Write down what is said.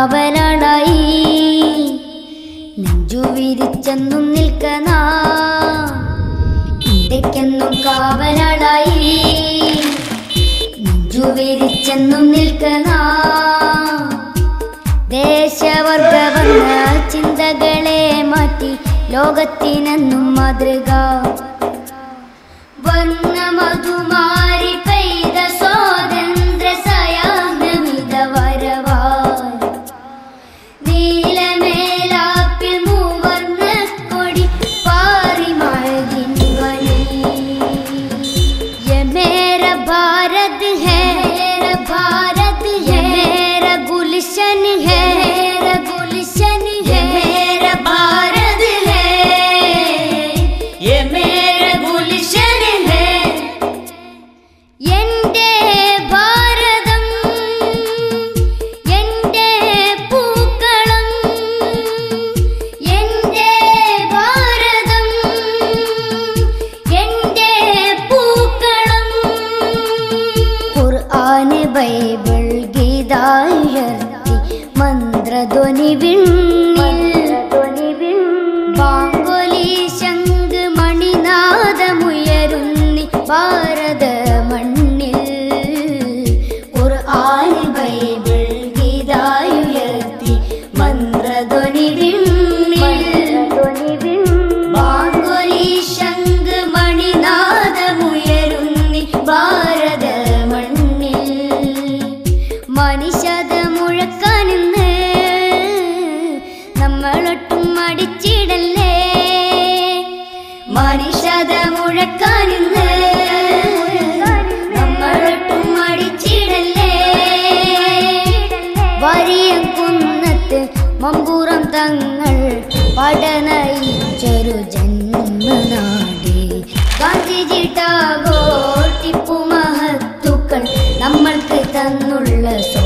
കാവലാളായി നെഞ്ചു വിരിച്ചെന്നും നിൽക്കണ ഇന്ത്യക്കെന്നും കാവലാളായി നെഞ്ചു വിരിച്ചെന്നും നിൽക്കണ ദേശവർഗവന്ന ചിന്തകളെ മാറ്റി ലോകത്തിനെന്നും മാതൃക വർണ്ണ മധുമാരി പെയ്ത സ്വാതന്ത്ര്യ സയാഹ്നമിത വരവായി നീലമേലാപ്പിൽ മൂവർണ്ണ കൊടി പാറി മഴകിൻ വനി ये मेरा भारत है मेरा भारत है मेरा गुलशन है मेरा गुलशन है मेरा भारत है ये मेरा गुलशन है എന്റെ ഭാരതം എന്റെ പൂക്കളം എന്റെ ഭാരതം എന്റെ പൂക്കളം ഖുർആന് ബൈബിൾ ഗീതായുയർത്തി മന്ത്രധ്വനി വിണ്ണിൽ ബാങ്കൊലി ശംഖ് മണിനാദമുയരുന്നി ഭാരത മണ്ണിൽ ഖുർആൻ ബൈബിൾ ഗീതായുയർത്തി മന്ത്രധ്വനി വിണ്ണിൽ ബാങ്കൊലി ശംഖ് മണിനാദമുയരുന്നി ഭാരത മണ്ണിൽ മനുഷ്യത മുഴക്കാനിന്ന് നമ്മളൊട്ടും മടിച്ചിടല്ലേ മനുഷ്യത മുഴക്കാനിന്ന് നമ്മളൊട്ടും മടിച്ചിടല്ലേ വരിയം കുന്നത്ത് മമ്പൂറം തങ്ങൾ പഠനയിച്ചൊരു ജന്മനാട് ഗാന്ധിജി ടാഗോർ ടിപ്പു മഹത്തുക്കൾ നമ്മൾക്ക് തന്നുള്ള സ്വ